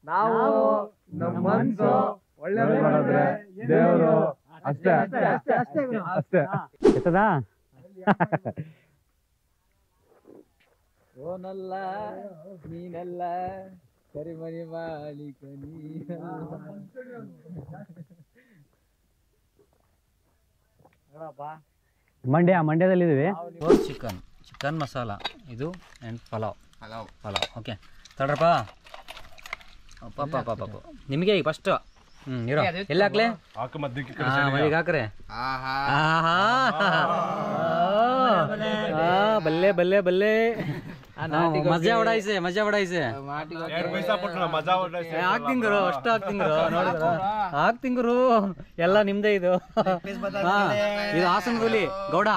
ನಾವು ನಮ್ಮ ಮನ್ಸು ಒಳ್ಳೆ ಮಾಡಿದ್ರೆ ದೇವರು ಅಷ್ಟೇ ಅಷ್ಟೇ ಅಷ್ಟೇ ಅಷ್ಟೇ ಎತ್ತದಾ ಓನಲ್ಲ ನೀನಲ್ಲ ಕರಿಮನಿ ಮಾಲೀಕ ಮಂಡ್ಯ ಮಂಡ್ಯದಲ್ಲಿದ್ದೀವಿ ಫೋರ್ ಚಿಕನ್ ಚಿಕನ್ ಮಸಾಲ ಇದು ಆ್ಯಂಡ್ ಪಲಾವ್ ಪಲಾವ್ ಪಲಾವ್ ಓಕೆ ತಡ್ರಪ್ಪ ಪಾಪ ಪಾಪ ಪಾಪ ನಿಮಗೆ ಈಗ ಫಸ್ಟ್ ಹ್ಞೂ ಇರೋ ಎಲ್ಲಿ ಹಾಕ್ಲೆ ಹಾಂ ಈಗ ಹಾಕ್ರೆ ಆಹಾ ಆಹಾ ಆ, ಬಲ್ಲೆ ಬಲ್ಲೆ ಬಲ್ಲೆ ಮಜಾ ಉಡಾಯಿಸೆ ಮಜಾ ಉಡಾಯಿಸೆ ಹಾಕ್ತಿಂಗರು ಅಷ್ಟು ಹಾಕ್ತಿಂಗರು ನೋಡಿದ್ರ ಹಾಕ್ತಿಂಗರು ಎಲ್ಲ ನಿಮ್ದೇ ಇದು ಹಾ, ಇದು ಹಾಸನ ಹುಲಿ ಗೌಡ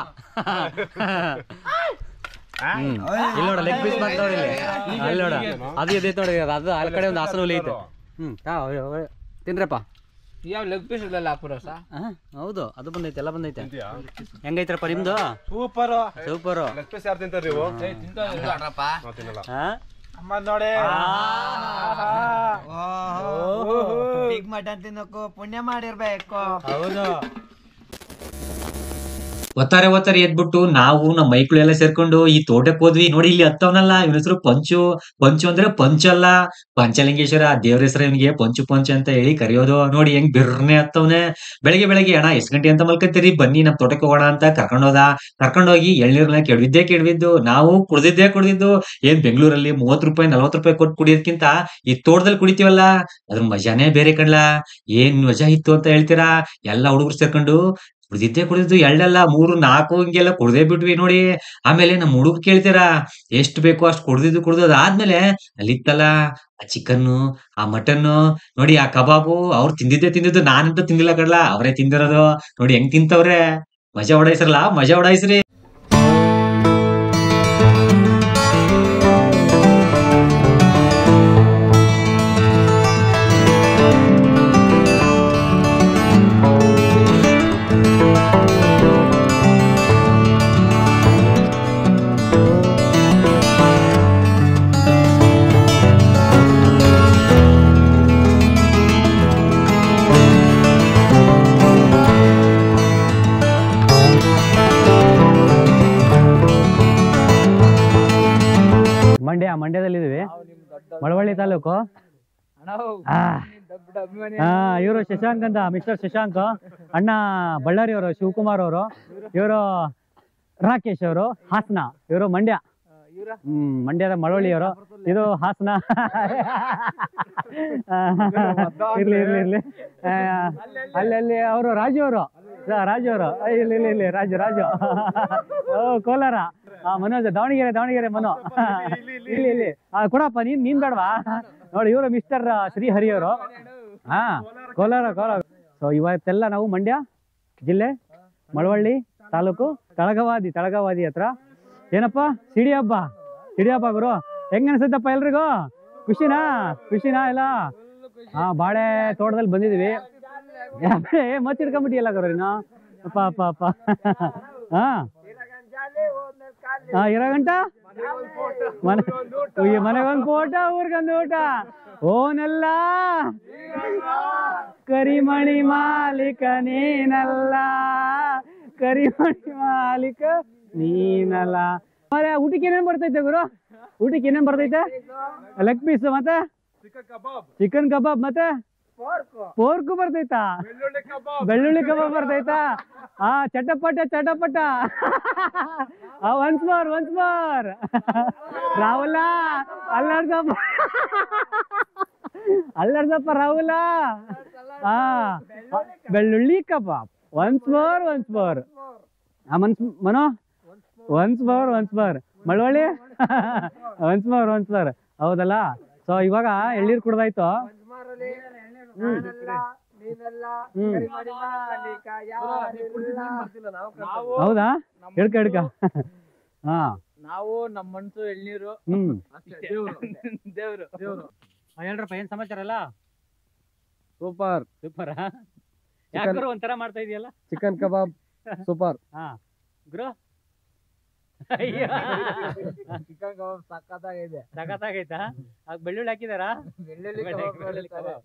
ಹ್ಮ್. ಇಲ್ಲಿ ನೋಡ ಲೆಗ್ ಪೀಸ್ ಬಂತ ನೋಡಿ ಇಲ್ಲಿ ಅಲ್ಲಿ ನೋಡ ಅದು ಎದೈತೆ ನೋಡಿ ಅದು ಅಲ್ಲಿ ಕಡೆ ಒಂದು ಹಾಸನ ಹುಲಿ ಐತೆ ಹ್ಮ್ ತಾ, ಒಳ್ಳೆ- ಒಳ್ಳೆ. ತಿನ್ರಪ್ಪ ಯಾವ ಲೆಗ್ ಪೀಸ್ ಇಲ್ಲ ಪುರೋಸ ಆ, ಹೌದು ಅದು ಬಂದೈತೆ ಎಲ್ಲ ಬಂದೈತೆ ಹೆಂಗೈತ್ರಪ್ಪ ನಿಮ್ದು ಸೂಪರ್ ಸೂಪರು ಲೆಗ್ ಪೀಸ್ ಯಾರು ತಿಂತಾರ ನೀವು ನೋಡ್ರಪ್ಪ ನಾವ್ ತಿನ್ನಲ್ಲ ಹಾ ಅಮ್ಮ ನೋಡಿ ಬಿಗ್ ಮಟನ್ ತಿನ್ನೋಕು ಪುಣ್ಯ ಮಾಡಿರ್ಬೇಕು ಹೌದು ಒತ್ತಾರೆ ಒತ್ತಾರೆ ಎದ್ಬಿಟ್ಟು ನಾವು ನಮ್ಮ ಮೈಕ್ಳು ಎಲ್ಲ ಸೇರ್ಕೊಂಡು ಈ ತೋಟಕ್ಕೆ ಹೋದ್ವಿ ನೋಡಿ ಇಲ್ಲಿ ಹತ್ತವನಲ್ಲ ಇವನ ಹೆಸರು ಪಂಚು ಪಂಚು ಅಂದ್ರೆ ಪಂಚಲ್ಲ ಪಂಚಲಿಂಗೇಶ್ವರ ದೇವ್ರ ಹೆಸರು ಇವನಿಗೆ ಪಂಚು ಪಂಚು ಅಂತ ಹೇಳಿ ಕರೆಯೋದು ನೋಡಿ ಹೆಂಗ್ ಬಿರ್ನೆ ಹತ್ತವನೆ ಬೆಳಗ್ಗೆ ಬೆಳಗ್ಗೆ ಅಣ್ಣ ಎಷ್ಟ್ ಗಂಟೆ ಅಂತ ಮಲ್ಕತ್ತೀರಿ ಬನ್ನಿ ನಮ್ ತೋಟಕ್ಕೆ ಹೋಗೋಣ ಅಂತ ಕರ್ಕೊಂಡೋದ ಕರ್ಕೊಂಡೋಗಿ ಎಳ್ನೀರ್ನ ಕೆಡವಿದ್ದೇ ಕೆಡವಿದ್ದು ನಾವು ಕುಡ್ದಿದ್ದೇ ಕುಡ್ದಿದ್ದು ಏನ್ ಬೆಂಗಳೂರಲ್ಲಿ ಮೂವತ್ ರೂಪಾಯಿ ನಲ್ವತ್ ರೂಪಾಯಿ ಕೊಟ್ಟು ಕುಡಿಯೋದ್ಕಿಂತ ಈ ತೋಟದಲ್ಲಿ ಕುಡಿತೀವಲ್ಲ ಅದ್ರ ಮಜಾನೇ ಬೇರೆ ಕಣ್ಲಾ ಏನ್ ಮಜಾ ಇತ್ತು ಅಂತ ಹೇಳ್ತೀರಾ ಎಲ್ಲಾ ಹುಡುಗರು ಸೇರ್ಕೊಂಡು ಕುಡ್ದಿದ್ದೇ ಕುಡಿದಿದ್ದು ಎಳ್ಳೆಲ್ಲ ಮೂರು ನಾಲ್ಕು ಹಿಂಗೆಲ್ಲ ಕುಡ್ದೇ ಬಿಟ್ವಿ ನೋಡಿ ಆಮೇಲೆ ನಮ್ಮ ಹುಡುಗ ಕೇಳ್ತೀರಾ ಎಷ್ಟ್ ಬೇಕೋ ಅಷ್ಟ್ ಕುಡ್ದಿದ್ದು ಕುಡ್ದು ಆದ್ಮೇಲೆ ಅಲ್ಲಿತ್ತಲ್ಲ ಆ ಚಿಕನ್ನು ಆ ಮಟನ್ನು ನೋಡಿ ಆ ಕಬಾಬು ಅವ್ರು ತಿಂದಿದ್ದೇ ತಿಂದಿದ್ದು ನಾನಂತೂ ತಿಂದಿಲ್ಲ ಕಡ್ಲ ಅವರೇ ತಿಂದಿರೋದು ನೋಡಿ ಹೆಂಗ್ ತಿಂತವ್ರೆ ಮಜಾ ಉಡಾಯಿಸ್ರಲ್ಲ ಮಜಾ ಉಡಾಯಿಸ್ರಿ ಮಂಡ್ಯ ಮಂಡ್ಯದಲ್ಲಿದ್ದೀವಿ ಮಳವಳ್ಳಿ ತಾಲೂಕು ಆ. ಆ ಇವರು ಶಶಾಂಕ್ ಅಂತ ಮಿಸ್ಟರ್ ಶಶಾಂಕ್ ಅಣ್ಣ ಬಳ್ಳಾರಿ ಅವರು ಶಿವಕುಮಾರ್ ಅವರು ಇವರು ರಾಕೇಶ್ ಅವರು ಹಾಸನ ಇವರು ಮಂಡ್ಯ ಹ್ಮ್ ಮಂಡ್ಯದ ಮಳವಳ್ಳಿಯವರು ಇದು ಹಾಸನ ಇರ್ಲಿ ಇರ್ಲಿ ಇರ್ಲಿ ಆ, ಅಲ್ಲಿ ಅಲ್ಲಿ ಅವರು ರಾಜು ಅವರು ರಾಜು ಅವರು ಆ, ಇಲ್ಲಿ ಇಲ್ಲಿ ಇಲ್ಲಿ ರಾಜು ರಾಜು ಓ ಕೋಲಾರ ಆ, ಮನೋಜ್ ದಾವಣಗೆರೆ ದಾವಣಗೆರೆ ಮನೋ ಇಲ್ಲಿ ಇಲ್ಲಿ ಆ, ಕೊಡಪ್ಪ ನೀನ್ ನೀನ್ ಬೇಡವಾ ನೋಡಿ ಇವರು ಮಿಸ್ಟರ್ ಶ್ರೀಹರಿ ಅವರು ಹಾ ಕೋಲಾರ ಕೋಲಾರ ಸೊ ಇವತ್ತೆಲ್ಲ ನಾವು ಮಂಡ್ಯ ಜಿಲ್ಲೆ ಮಳವಳ್ಳಿ ತಾಲೂಕು ತಳಗವಾದಿ ತಳಗವಾದಿ ಹತ್ರ ಏನಪ್ಪ ಸಿಡಿ ಹಬ್ಬ ಸಿಡಿ ಹಬ್ಬ ಗುರು ಹೆಂಗ್ ಅನ್ಸುತ್ತಪ್ಪ ಎಲ್ರಿಗೂ ಖುಷಿನಾ ಖುಷಿನಾ ಎಲ್ಲ ಹಾ ಬಾಳೆ ತೋಟದಲ್ಲಿ ಬಂದಿದೀವಿ ಮತ್ತಿಡ್ಕೊಂಬಿಟ್ಟಿಯಲ್ಲ ಗುರು ನೀನು ಅಪ್ಪ ಅಪ್ಪ ಅಪ್ಪ ಹಾ ಹಾ ಇರೋ ಗಂಟ ಮನೆ ಉಯ್ಯ, ಮನೆಗೊಂದು ಫೋಟೋ ಊರ್ಗೊಂದು ಊಟ ಓನಲ್ಲ ಕರಿಮಣಿ ಮಾಲೀಕ ನೀನಲ್ಲ ಕರಿಮಣಿ ಮಾಲೀಕ ನೀನಲ್ಲ ಮರೆ ಊಟಕ್ಕೆ ಏನೇನ್ ಬರ್ತೈತೆ ಗುರು ಊಟಕ್ಕೆ ಏನೇನ್ ಬರ್ತೈತೆ ಲೆಗ್ ಪೀಸ್ ಮತ್ತೆ ಚಿಕನ್ ಕಬಾಬ್ ಮತ್ತೆ ಪೋರ್ಕು ಬರ್ತೈತಾ ಬೆಳ್ಳುಳ್ಳಿ ಕಬಾಬ್ ಬರ್ತೈತಾ ಆ ಚಟಪಟ ಚಟಪಟ once more once more Rahul ಅಲ್ಲಾಡ್ಸಪ್ಪ ಅಲ್ಲಾಡ್ಸಪ್ಪ ರಾಹುಲ ಆ ಬೆಳ್ಳುಳ್ಳಿ kebab once more once more ಆ ಮನ್ಸ್ ಮನೋ once more once more Malavalli once more once more ಹೌದಲ್ಲ ಸೊ ಇವಾಗ ಎಳ್ನೀರು ಕುಡ್ದಾಯ್ತು ಹ್ಮ್. ಹೌದಾ ಹಿಡ್ಕ ಹಿಡ್ಕ ಹಾ ನಾವು ನಮ್ಮ ಮನ್ಸು ಎಳ್ನೀರು ಹ್ಮ್ ದೇವ್ರು ದೇವ್ರು ಹೇಳ್ರಪ್ಪ ಏನ್ ಸಮಾಚಾರ ಅಲ್ಲ ಸೂಪರ್ ಸೂಪರ್ ಯಾಕಂದ್ರೆ ಒಂಥರ ಮಾಡ್ತಾ ಇದೆಯಲ್ಲ ಚಿಕನ್ ಕಬಾಬ್ ಸೂಪರ್ ಹಾ ಗುರು ಚಿಕನ್ ಕಬಾಬ್ ಸಖತ್ತಾಗಿದೆ ಸಖತ್ತಾಗೈತಾ ಆಗ ಬೆಳ್ಳುಳ್ಳಿ ಹಾಕಿದಾರಾ ಬೆಳ್ಳುಳ್ಳಿ ಬೆಳ್ಳುಳ್ಳಿ ಕಬಾಬ್ ಬೆಳ್ಳುಳ್ಳಿ ಕಬಾಬ್.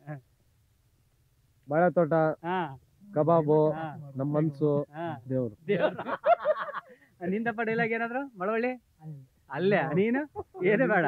ಬಾಳೆ ತೋಟ ಹಾ ಕಬಾಬು ಹಾ ನಮ್ಮ ಮನ್ಸು ಹಾ ದೇವ್ರು ದೇವ್ರು. ನಿಂದಪ್ಪ ಡೈಲಾಗ್ ಏನಾದ್ರು ಮಳವಳ್ಳಿ ಅಲ್ಲೇ ನೀನು ಏನು ಬೇಡ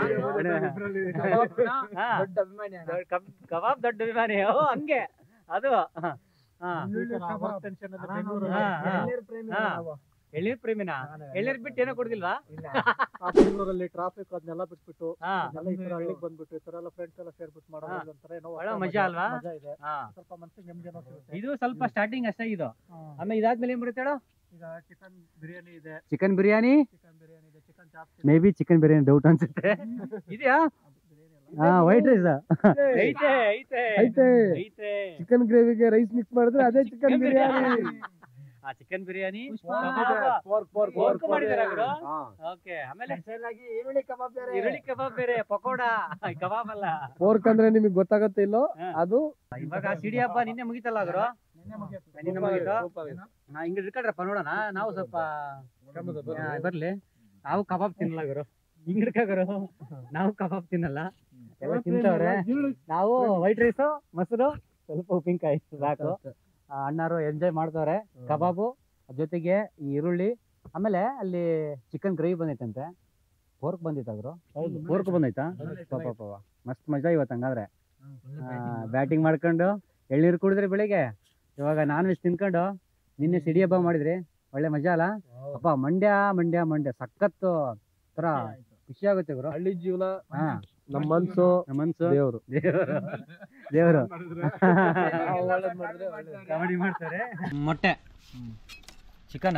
ಹಾ. ದೊಡ್ಡ ಅಭಿಮಾನಿ ಅಣ್ಣ. ದೊಡ್ಡ ಕಬ್- ಕಬಾಬ್ ದೊಡ್ಡ ಅಭಿಮಾನಿ ಓ ಹಂಗೆ ಅದು ಹಾ ಹಾ ಹಾ, ಹಾ. ಎಳ್ನೀರ್ ಪ್ರೇಮಿ ಹಾ. ನಾವು. ಎಳ್ನೀರ್ ಪ್ರೇಮಿನ ಎಳ್ನೀರ್ ಬಿಟ್ಟು ಏನೋ ಕೊಡ್ದಿಲ್ವಾ ಇಲ್ಲ. ಬೆಂಗಳೂರಲ್ಲಿ ಟ್ರಾಫಿಕ್ ಅದನ್ನೆಲ್ಲ ಬಿಟ್ಬಿಟ್ಟು ಹಾ ಎಲ್ಲ ಈ ತರ ಹಳ್ಳಿಗೆ ಬಂದ್ಬಿಟ್ಟು ಈ ತರ ಎಲ್ಲ ಫ್ರೆಂಡ್ಸ್ ಎಲ್ಲ ಸೇರ್ಬಿಟ್ಟು ಮಾಡೋದು ಹಾ. ಒಂಥರ ಏನೋ ಒಳ್ಳೆ ಹೊಸ ಮಜಾ ಅಲ್ವಾ? ಮಜಾ ಇದೆ ಹಾ ಸ್ವಲ್ಪ ಮನಸ್ಸಿಗೆ ನೆಮ್ಮದಿ ಅನ್ನೋ ಸಿಗುತ್ತೆ ಇದು ಸ್ವಲ್ಪ ಸ್ಟಾರ್ಟಿಂಗ್ ಅಷ್ಟೇ ಇದು ಆಮೇಲೆ ಇದಾದ್ಮೇಲೆ ಏನ್ ಬರುತ್ತೆ ಹೇಳು ಈಗ ಚಿಕನ್ ಬಿರಿಯಾನಿ ಇದೆ ಚಿಕನ್ ಬಿರಿಯಾನಿ ಚಿಕನ್ ಬಿರಿಯಾನಿ ಇದೆ chicken chops maybe chicken biryani doubt ಅನ್ಸುತ್ತೆ ಇದೆಯಾ ಹಾ ವೈಟ್ ರೈಸ್ ಐತೆ ಐತೆ ಐತೆ ಐತೆ ಚಿಕನ್ ಗ್ರೇವಿಗೆ ರೈಸ್ ಮಿಕ್ಸ್ ಮಾಡಿದ್ರೆ ಅದೇ ಚಿಕನ್ ಬಿರಿಯಾನಿ ಆ chicken biryani pork pork pork ಮಾಡಿದಾರಾ ಗುರು? ಓಕೆ ಆಮೇಲೆ ಈರುಳ್ಳಿ ಕಬಾಬ್ ಬೇರೆ ಈರುಳ್ಳಿ ಕಬಾಬ್ ಬೇರೆ ಪಕೋಡ ಕಬಾಬ್ ಅಲ್ಲ ಪೋರ್ಕ್ ಅಂದ್ರೆ ನಿಮಗೆ ಗೊತ್ತಾಗತ್ತೆ ಇಲ್ಲೋ ಹಾ. ಅದು ಇವಾಗ ಸಿಡಿ ಹಬ್ಬ ನಿನ್ನೆ ಮುಗಿತಲ್ಲ ಗುರು ನಿನ್ನೆ ಮುಗೀತು ನಾ ಹಿಂಗ್ ಹಿಡ್ಕೊಳ್ರಪ್ಪ ನೋಡೋಣ ನಾವು ಸ್ವಲ್ಪ ಆ, ಬರ್ಲಿ ನಾವು ಕಬಾಬ್ ತಿನ್ನಲ್ಲ ಗುರು ಹಿಂಗ್ ಹಿಡ್ಕ ಗುರು ನಾವು ಕಬಾಬ್ ತಿನ್ನಲ್ಲ ಎಲ್ಲ ತಿಂತವ್ರೆ ನಾವು ವೈಟ್ ರೈಸು ಮೊಸರು ಸ್ವಲ್ಪ ಉಪ್ಪಿನಕಾಯಿ ಸಾಕು ಆ, ಅಣ್ಣಾರು ಎಂಜಾಯ್ ಮಾಡ್ತವ್ರೆ ಕಬಾಬು ಅದ್ ಜೊತೆಗೆ ಈ ಈರುಳ್ಳಿ ಆಮೇಲೆ ಅಲ್ಲಿ ಚಿಕನ್ ಗ್ರೇವಿ ಬಂದೈತಂತೆ ಪೋರ್ಕ್ ಬಂದಿತ್ತ ಗುರು ಹೌದು ಪೋರ್ಕ್ ಬಂದೈತಾ ಪಾಪ ಪಾಪ ಮಸ್ತ್ ಮಜಾ ಇವತ್ತು ಹಂಗಾದ್ರೆ ಬ್ಯಾಟಿಂಗ್ ಮಾಡ್ಕೊಂಡು ಎಳ್ನೀರು ಕುಡಿದ್ರಿ ಬೆಳಿಗ್ಗೆ ಇವಾಗ ನಾನ್ ವೆಜ್ ತಿನ್ಕೊಂಡು ನಿನ್ನೆ ಸಿಡಿ ಹಬ್ಬ ಮಾಡಿದ್ರಿ ಒಳ್ಳೆ ಮಜಾ ಅಲ್ಲ ಅಪ್ಪ ಮಂಡ್ಯ ಮಂಡ್ಯ ಮಂಡ್ಯ ಸಖತ್ತು ತರ ಖುಷಿ ಆಗುತ್ತೆ ಗುರು ಹಳ್ಳಿ ಜೀವನ ಹಾ ನಮ್ಮ ಮನ್ಸು ನಮ್ಮ ಮನ್ಸು ದೇವ್ರು ದೇವರು ದೇವರು ನಾವು ಒಳ್ಳೇದ್ ಮಾಡಿದ್ರೆ ಒಳ್ಳೇದು. ಕಾಮಿಡಿ ಮಾಡ್ತಾರೆ ಮೊಟ್ಟೆ chicken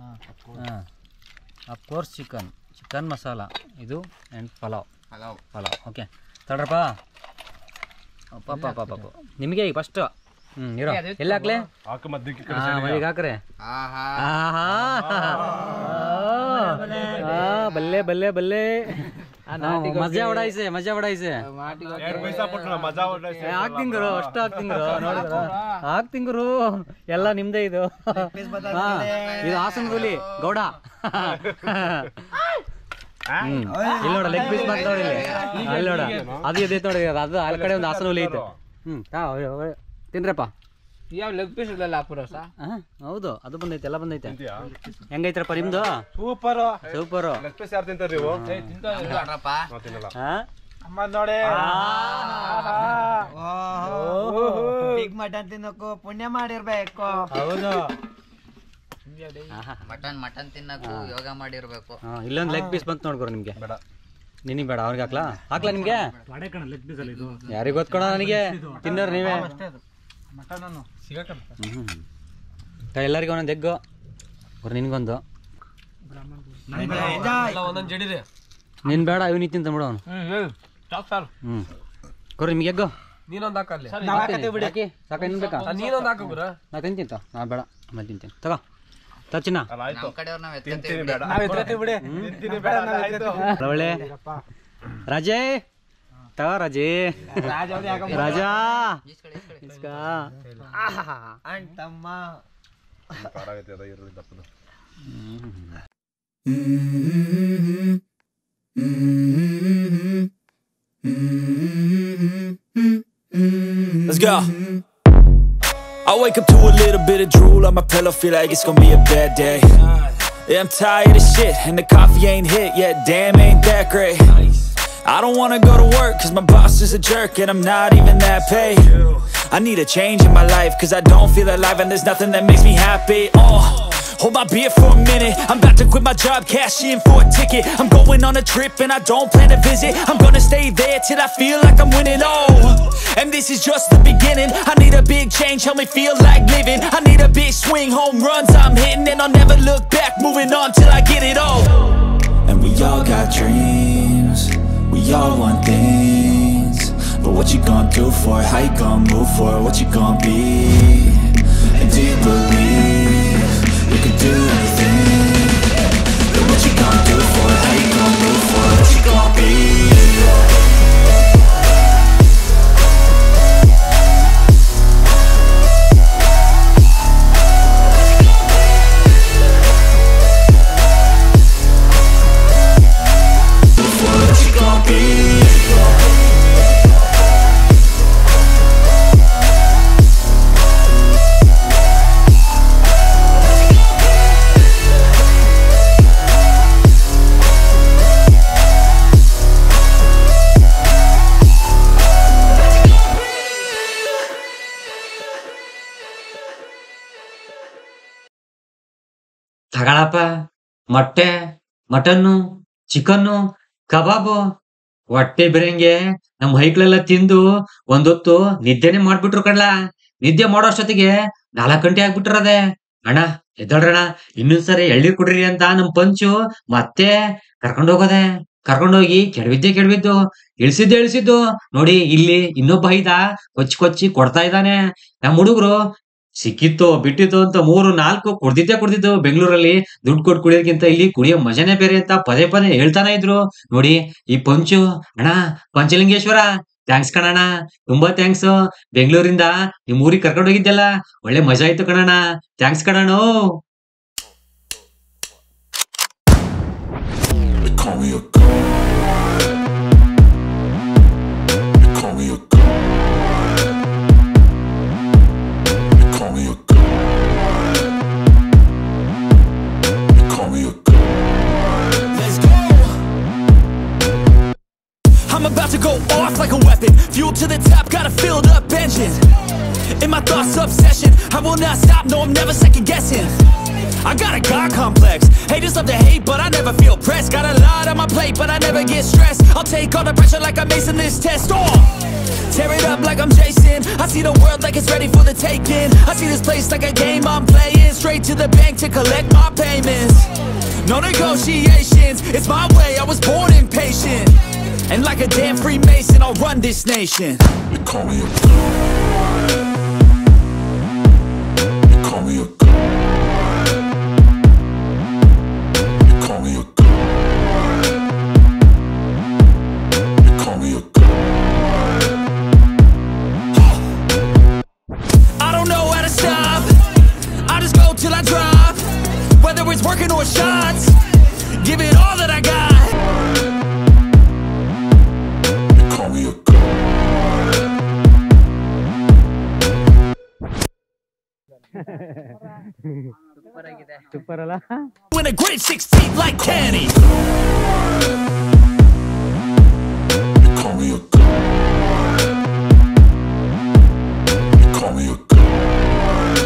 of course chicken chicken masala ಇದು ಆ್ಯಂಡ್ ಪಲಾವ್ ಪಲಾವ್ ಪಲಾವ್ ಓಕೆ ತಡ್ರಪ್ಪ ಪಾಪ ಪಾಪ ನಿಮಗೆ ಈಗ ಫಸ್ಟ್ ಹ್ಞೂ ಇರೋ ಎಲ್ಲ ಹಾಕ್ಲೆ ಹಾಂ ಮಲ್ಲಿಗೆ ಹಾಕ್ರೆ ಆಹಾ ಆಹಾ ಆ, ಬಲ್ಲೆ ಬಲ್ಲೆ ಬಲ್ಲೆ ಮಜಾ ಉಡಾಯಿಸೆ ಮಜಾ ಉಡಾಯಿಸೆ ಹಾಕ್ತಿಂಗ್ ಗುರು ಅಷ್ಟು ಹಾಕ್ತಿಂಗ್ ಗುರು ನೋಡಿದ್ರ ಹಾಕ್ತಿಂಗ್ ಗುರು ಎಲ್ಲ ನಿಮ್ದೇ ಇದು ಹಾ, ಇದು ಹಾಸನ ಹುಲಿ ಗೌಡ ಹ್ಮ್ ಇಲ್ಲಿ ನೋಡ ಲೆಗ್ ಪೀಸ್ ಬಂತ ನೋಡಿ ಇಲ್ಲಿ ಅಲ್ಲಿ ನೋಡ ಅದು ಎದೈತೆ ನೋಡಿ ಅದು ಅಲ್ಲಿ ಕಡೆ ಒಂದು ಹಾಸನ ಹುಲಿ ಐತೆ ಹ್ಮ್ ತಾ ಒಳ್ಳೆ- ಒಳ್ಳೆ. ತಿನ್ರಪ್ಪ ಯಾವ ಲೆಗ್ ಪೀಸ್ ಇಲ್ಲ ಅಪುರ ಆ, ಹೌದು ಅದು ಬಂದೈತೆ ಎಲ್ಲ ಬಂದೈತೆ ಹೆಂಗೈತ್ರಪ್ಪ ನಿಮ್ದು ಸೂಪರ್ ಸೂಪರ್ ಯಾರು ತಿಂತಾರ ನೀವು ನೋಡ್ರಪ್ಪ ನಾವ್ ತಿನ್ನಲ್ಲ ಹಾ ಅಮ್ಮ ನೋಡಿ ಬಿಗ್ ಮಟನ್ ತಿನ್ನೋಕು ಪುಣ್ಯ ಮಾಡಿರ್ಬೇಕು ಹೌದು ಮಟನ್ ಮಟನ್ ತಿನ್ನಕು ಯೋಗ ಮಾಡಿರ್ಬೇಕು ಹಾ, ಇಲ್ಲೊಂದು ಲೆಗ್ ಪೀಸ್ ಬಂತು ನೋಡ್ಕೊರು ನಿಮ್ಗೆ ಬೇಡ ನಿನಗೆ ಬೇಡ ಅವ್ರಿಗೆ ಹಾಕ್ಲಾ ಹಾಕ್ಲಾ ನಿಮ್ಗೆ ಯಾರಿಗೆ ಗೊತ್ಕೊಳ ನನಗೆ ತಿನ್ನೋರು ನೀವೇ ಹ್ಮ್. ತ- ಎಲ್ಲರಿಗೂ ಒಂದೊಂದು ಎಗ್ಗು ಅವ್ರು ನಿನ್ಗೊಂದು ನೀನ್ ಬೇಡ ಇವ್ ನೀ ತಿಂತ ಬಿಡು ಅವನು ಹ್ಮ್ ಕೊಡ್ರಿ ನಿಮ್ಗೆ ಎಗ್ಗು ನೀನೊಂದ್ ಹಾಕಲ್ಲಿ ಹಾಕಿ ಸಾಕ ಇನ್ನು ಬೇಕಾ ನೀನೊಂದ್ ಹಾಕು ಗುರು ನಾ ತಿಂತೀನಿ ತ ನಾ ಬೇಡ ಆಮೇಲೆ ತಿಂತೀನಿ ತಗೋ ತಚ್ಚಿನ ಅಲ್ಲ ಆಯ್ತು ನಮ್ ಕಡೆಯವ್ರು ನಾವ್ ತಿಂತೀನಿ ಎತ್ಕೊತೀವಿ ಬೇಡ ತಿಂತೀನಿ ಬೇಡ ಅಲ್ಲ, ಆಯ್ತು ಒಳ್ಳೆ ರಾಜೇ ತಗೋ ರಾಜೇ ರಾಜಾ ಇಸ್ಕಾ. ಅಣ್ಣ ತಮ್ಮ ಖಾರ ಆಗೈತೆ ಅದ ಈರುಳ್ಳಿ ದಪ್ಪದು Let's go. I wake up to a little bit of drool on my pillow, feel like it's gonna be a bad day. Yeah, I'm tired of shit, and the coffee ain't hit yet, damn, ain't that great. I don't wanna go to work, cause my boss is a jerk, and I'm not even that paid. I need a change in my life, cause I don't feel alive, and there's nothing that makes me happy. Oh. Hold my beer for a minute I'm about to quit my job, cash in for a ticket I'm going on a trip and I don't plan to visit I'm gonna stay there till I feel like I'm winning, oh And this is just the beginning I need a big change, help me feel like living I need a big swing, home runs I'm hitting And I'll never look back, moving on till I get it all And we all got dreams We all want things But what you gonna do for it? How you gonna move for it? What you gonna be? And do you believe you can do anything? But what you gonna do for it? How you gonna move for it? What you gonna be? ತಗಳಪ್ಪ ಮೊಟ್ಟೆ mutton chicken ಕಬಾಬು ಹೊಟ್ಟೆ ಬಿರಂಗೆ ನಮ್ ಹೈಕ್ಳೆಲ್ಲ ತಿಂದು ಒಂದೊತ್ತು ನಿದ್ದೆನೆ ಮಾಡ್ಬಿಟ್ರು ಕಡ್ಲ ನಿದ್ದೆ ಮಾಡೋ ಅಷ್ಟೊತ್ತಿಗೆ ನಾಲ್ಕ್ ಗಂಟೆ ಆಗ್ಬಿಟ್ರದೆ ಅಣ್ಣ ಎದ್ದಳ್ರಣ ಇನ್ನೊಂದ್ಸರಿ ಎಳ್ನೀರ್ ಕುಡ್ರಿ ಅಂತ ನಮ್ ಪಂಚು ಮತ್ತೆ ಕರ್ಕೊಂಡ್ ಹೋಗೋದೆ ಕರ್ಕೊಂಡೋಗಿ ಕೆಡವಿದ್ದೆ ಕೆಡವಿದ್ದು ಇಳ್ಸಿದ್ದೆ ಇಳ್ಸಿದ್ದು ನೋಡಿ ಇಲ್ಲಿ ಇನ್ನೊಬ್ಬ ಐದ ಕೊಚ್ಚಿ ಕೊಚ್ಚಿ ಕೊಡ್ತಾ ಇದ್ದಾನೆ ನಮ್ ಹುಡುಗರು ಸಿಕ್ಕಿತ್ತು ಬಿಟ್ಟಿತ್ತು ಅಂತ ಮೂರು ನಾಲ್ಕು ಕುಡ್ದಿದ್ದೆ ಕುಡ್ದಿದ್ದು ಬೆಂಗಳೂರಲ್ಲಿ ದುಡ್ಡು ಕೊಟ್ಟು ಕುಡಿಯೋದಕ್ಕಿಂತ ಇಲ್ಲಿ ಕುಡಿಯೋ ಮಜಾನೇ ಬೇರೆ ಅಂತ ಪದೇ ಪದೇ ಹೇಳ್ತಾನೆ ಇದ್ರು ನೋಡಿ ಈ ಪಂಚು ಅಣ್ಣ ಪಂಚಲಿಂಗೇಶ್ವರ ಥ್ಯಾಂಕ್ಸ್ ಕಣಣ್ಣ ತುಂಬಾ ಥ್ಯಾಂಕ್ಸ್ ಬೆಂಗಳೂರಿಂದ ನಿಮ್ ಊರಿಗೆ ಕರ್ಕೊಂಡು ಹೋಗಿದ್ದೆಲ್ಲ ಒಳ್ಳೆ ಮಜಾ ಆಯ್ತು ಕಣಣ್ಣ ಥ್ಯಾಂಕ್ಸ್ ಕಣಣ್ಣ They call me a god. They call me a god. They call me a god. They call me a god. Let's go. I'm about to go off like a weapon. Fuel to the top, got a filled up engine. In my thoughts, obsession. I will not stop, no, I'm never second guessing. I got a God complex. Haters love to hate, but I never feel pressed. Got a lot on my plate, but I never get stressed. I'll take all the pressure like I'm acing this test. Oh! Tear it up like I'm Jason. I see the world like it's ready for the taking. I see this place like a game I'm playing. Straight to the bank to collect my payments. No negotiations, it's my way. I was born impatient. And like a damn Freemason, I'll run this nation. They call me a god. They call me a god. They call me a god. They call me a god. I don't know how to stop. I just go till I drop. Whether it's working or shots, give it all that I got. They call me a god. Super ಅಲ್ಲ When a grade six feet like Kenny. They call me a god. They call me a god.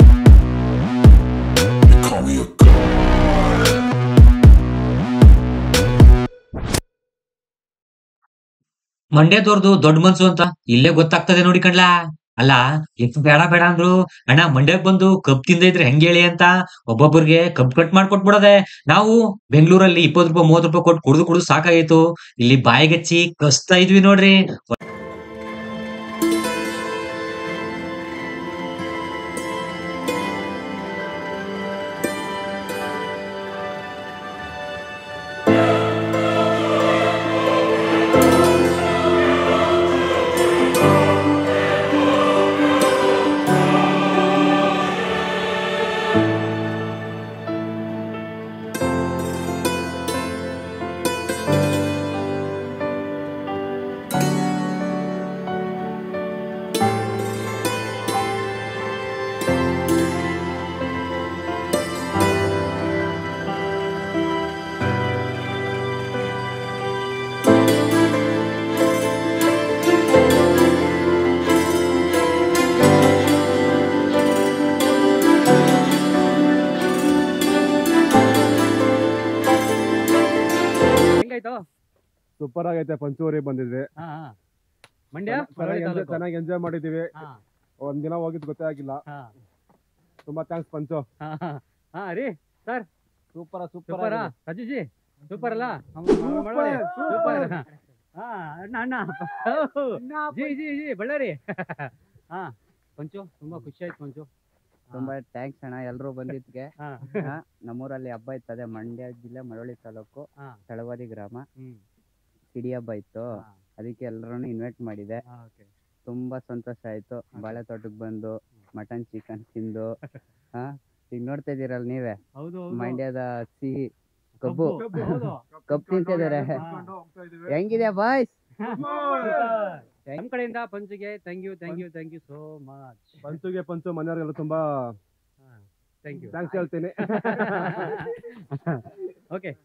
They call me a god. ಮಂಡ್ಯದವ್ರದ್ದು ದೊಡ್ಡ ಮನ್ಸು ಅಂತ ಇಲ್ಲೇ ಗೊತ್ತಾಗ್ತದೆ ನೋಡಿ ಕಣ್ಲಾ ಅಲ್ಲ ಎಷ್ಟು ಬೇಡ ಬೇಡ ಅಂದ್ರು ಅಣ್ಣ ಮಂಡ್ಯಕ್ ಬಂದು ಕಬ್ ತಿಂದ ಇದ್ರೆ ಹೆಂಗ್ ಹೇಳಿ ಅಂತ ಒಬ್ಬೊಬ್ಬರಿಗೆ ಕಬ್ ಕಟ್ ಮಾಡ್ಕೊಟ್ಬಿಡೋದೆ ನಾವು ಬೆಂಗಳೂರಲ್ಲಿ ಇಪ್ಪತ್ತು ರೂಪಾಯಿ ಮೂವತ್ತು ರೂಪಾಯಿ ಕೊಟ್ಟು ಕುಡ್ದು ಕುಡ್ದು ಸಾಕಾಗಿತ್ತು ಇಲ್ಲಿ ಬಾಯಿಗಚ್ಚಿ ಕಸ್ತಾ ಇದ್ವಿ ನೋಡ್ರಿ ಹೆಂಗಾಯ್ತು ಸೂಪರ್ ಆಗೈತೆ ಪಂಚೂರಿ ಬಂದಿದ್ವಿ ಹಾ ಹಾ. ಮಂಡ್ಯ ಚೆನ್ನಾಗಿ ಮಳವಳ್ಳಿ enjoy- ತಾಲೂಕು. ಚೆನ್ನಾಗಿ ಎಂಜಾಯ್ ಮಾಡಿದೀವಿ ಹಾ ಒಂದ್ ದಿನ ಹೋಗಿದ್ ಗೊತ್ತೇ ಆಗಿಲ್ಲ ಹಾ ತುಂಬಾ ಥ್ಯಾಂಕ್ಸ್ ಪಂಚು ಹಾ ಹಾ. ಹಾ ರೀ sir super super Rajuji super ಅಲ್ಲ ಮಳವಳ್ಳಿ ಸೂಪರ್ ಹಾ ಅಣ್ಣ ಅಣ್ಣ ಓಹೋ. ಜಿ ಜಿ ಜಿ ಬಳ್ಳಾರಿ ಹಾ ಪಂಚು ತುಂಬಾ ಖುಷಿ ಆಯ್ತು ಪಂಚು ತುಂಬಾ ಥ್ಯಾಂಕ್ಸ್ ಅಣ್ಣ ಎಲ್ರು ಬಂದಿದ್ಕೆ ಹಾ ಹಾ, ನಮ್ಮೂರಲ್ಲಿ ಹಬ್ಬ ಇರ್ತದೆ ಮಂಡ್ಯ ಜಿಲ್ಲೆ ಮಳವಳ್ಳಿ ತಾಲೂಕು ಹಾ ತಳವಾದಿ ಗ್ರಾಮ ಹ್ಮ್ ಸಿಡಿ ಹಬ್ಬ ಇತ್ತು ಹಾ. ಅದಕ್ಕೆ ಎಲ್ಲರನ್ನು ಇನ್ವೈಟ್ ಮಾಡಿದೆ ಹಾ ಓಕೆ ತುಂಬಾ ಸಂತೋಷ ಆಯ್ತು ಬಾಳೆ ತೋಟಕ್ಕೆ ಬಂದು ಮಟನ್ ಚಿಕನ್ ತಿಂದು ಹಾ ಈಗ ನೋಡ್ತಾ ಇದೀರಲ್ಲ ನೀವೇ ಹೌದು ಹೌದು. ಮಂಡ್ಯದ ಸಿಹಿ ಕಬ್ಬು ಕಬ್ಬು, ಹೌದು. ಕಬ್ಬು ತಿಂತಿದಾರೆ ಹೆಂಗಿದೆ ಬಾಯ್ಸ್ ನಮ್ ಕಡೆಯಿಂದ ಪಂಚಿಗೆ thank you thank you thank you so much ಪಂಚುಗೆ ಪಂಚು ಮನೆಯವರೆಲ್ಲ ತುಂಬಾ ಥ್ಯಾಂಕ್ ಯು ಥ್ಯಾಂಕ್ಸ್ ಹೇಳ್ತೀನಿ ಓಕೆ